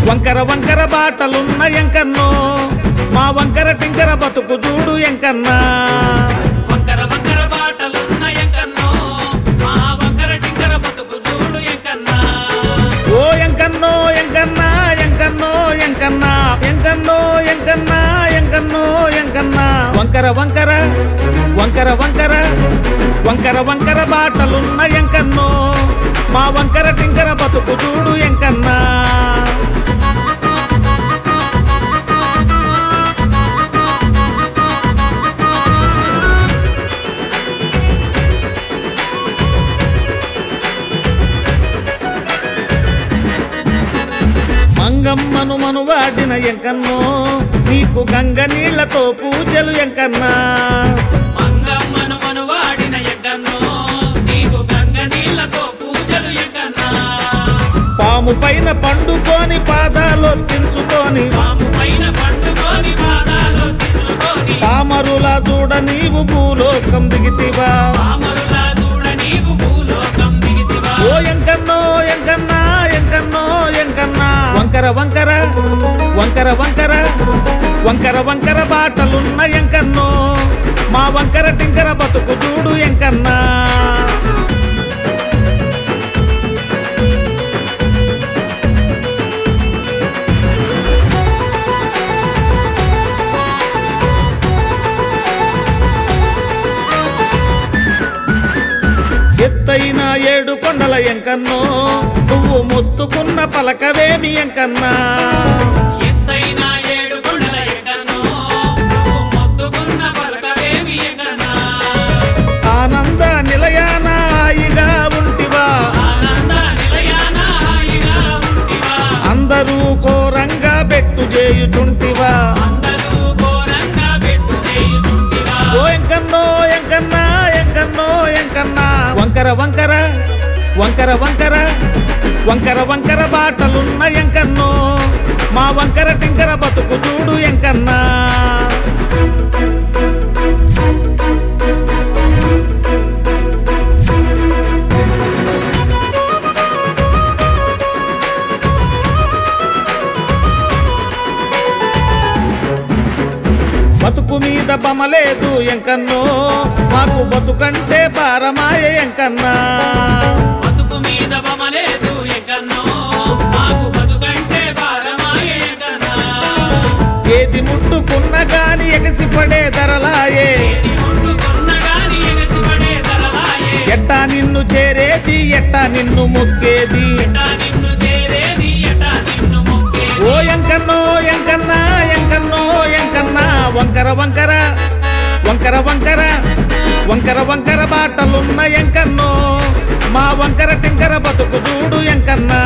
వంకర వంకర బాటలున్న ఎంకన్నో మా వంకర టింకర బతుకు చూడు ఎంకన్నా వంకర వంకర బాటలున్న ఎంకన్నో మా వంకర టింకర బతుకు చూడు ఎంకన్నా ఓ ఎంకన్నో ఎంకన్నా ఎంకన్నో ఎంకన్నా ఎంకన్నో ఎంకన్నా ఎంకన్నో ఎంకన్నా వంకర వంకర వంకర వంకర వంకర వంకర బాటలున్న ఎంకన్నో మా వంకర టింకర బతుకు చూడు ఎంకన్నా మంగమ్మను మనువాడిన ఎంకన్నో నీకు గంగ నీళ్లతో పూజలు ఎంకన్నా మంగమ్మను మను వాడిన ఎంకన్నో నీకు గంగ నీళ్లతో పూజలు ఎంకన్నా పాము పైన పండుకొని పాదాలు తించుకొని పాము పైన పండుకొని పాదాలు తిట్టుకొని పామరులా చూడ నీవు భూలోకం దిగితివా పామరులా చూడ నీవు భూలోకం దిగితివా ఓ ఎంకన్నో ఎంకన్నా ఎంకన్నో ఎంకన్నా వంకర వంకర వంకర వంకర వంకర వంకర బాటలున్న ఎంకన్నో మా వంకర టింకర బతుకు చూడు ఎంకన్నా ఎత్తైన ఏడు కొండల ఎంకన్నో నువ్వు మొత్తుకున్న పలకవేమి ఎంకన్నా ఎత్తైన ఏడు కొండల ఎంకన్నో నువ్వు మొత్తుకున్న పలకవేమి ఎంకన్నా ఆనంద నిలయాన హాయిగా ఉంటివా ఆనంద నిలయాన హాయిగా ఉంటివా అందరూ కోరంగా పెట్టు చేయుచుంటివా అందరూ ఘోరంగా పెట్టు చేయుచుంటివా ఓ ఎంకన్నో ఎంకన్నా ఎంకన్నో ఎంకన్నా వంకర వంకర వంకర వంకర వంకర వంకర బాటలున్న ఎంకన్నో మా వంకర టింకర బతుకు చూడు ఎంకన్నా బతుకు మీద బమలేదు ఎంకన్నో మాకు బతుకంటే పారమాయ ఎంకన్నా బతుకు మీద బమలేదు ఎంకన్నో మాకు బతుకంటే భారమాయ ఎంకన్నా ఏది ముట్టుకున్న గాని ఎగసిపడే ధరలాయే ఏది ముట్టుకున్న గాని ఎగసిపడే ధరలాయే ఎట్టా నిన్ను చేరేది ఎట్టా నిన్ను మొక్కేది ఎట్టా నిన్ను చేరేది ఎట్టా నిన్ను మొక్కేది ఓ ఎంకన్నో ఎంకన్నా ఎంకన్నో ఎంకన్నా వంకర వంకర వంకర వంకర వంకర వంకర బాటలున్న ఎంకన్నో మా వంకర టింకర బతుకు చూడు ఎంకన్నా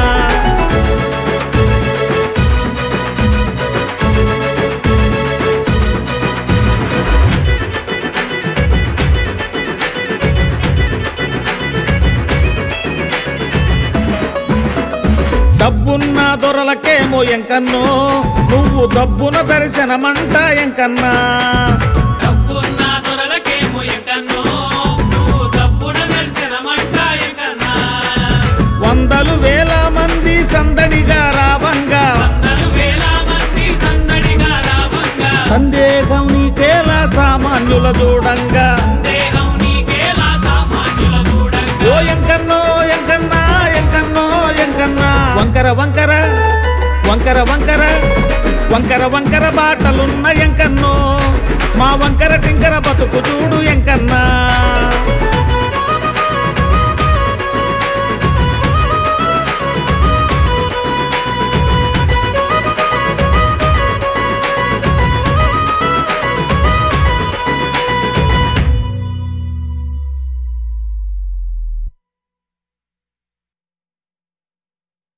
డబ్బున్న దొరలకేమో ఎంకన్నో నువ్వు డబ్బున దర్శనమంట ఎంకన్నా డబ్బున్న దొరలకేమో ఎంకన్నో నువ్వు డబ్బున దర్శనమంట ఎంకన్నా వందలు వేల మంది సందడిగా రావంగా వందలు వేల మంది సందడిగా రావంగా సందేహం నీకేలా సామాన్యుల చూడంగా దేహం నీకేలా సామాన్యుల చూడంగా ఓ ఎంకన్నో ఎంకన్నా ఎంకన్నో ఎంకన్నా వంకర వంకర వంకర వంకర వంకర వంకర బాటలున్న ఎంకన్నో మా వంకర టింకర బతుకు చూడు ఎంకన్నా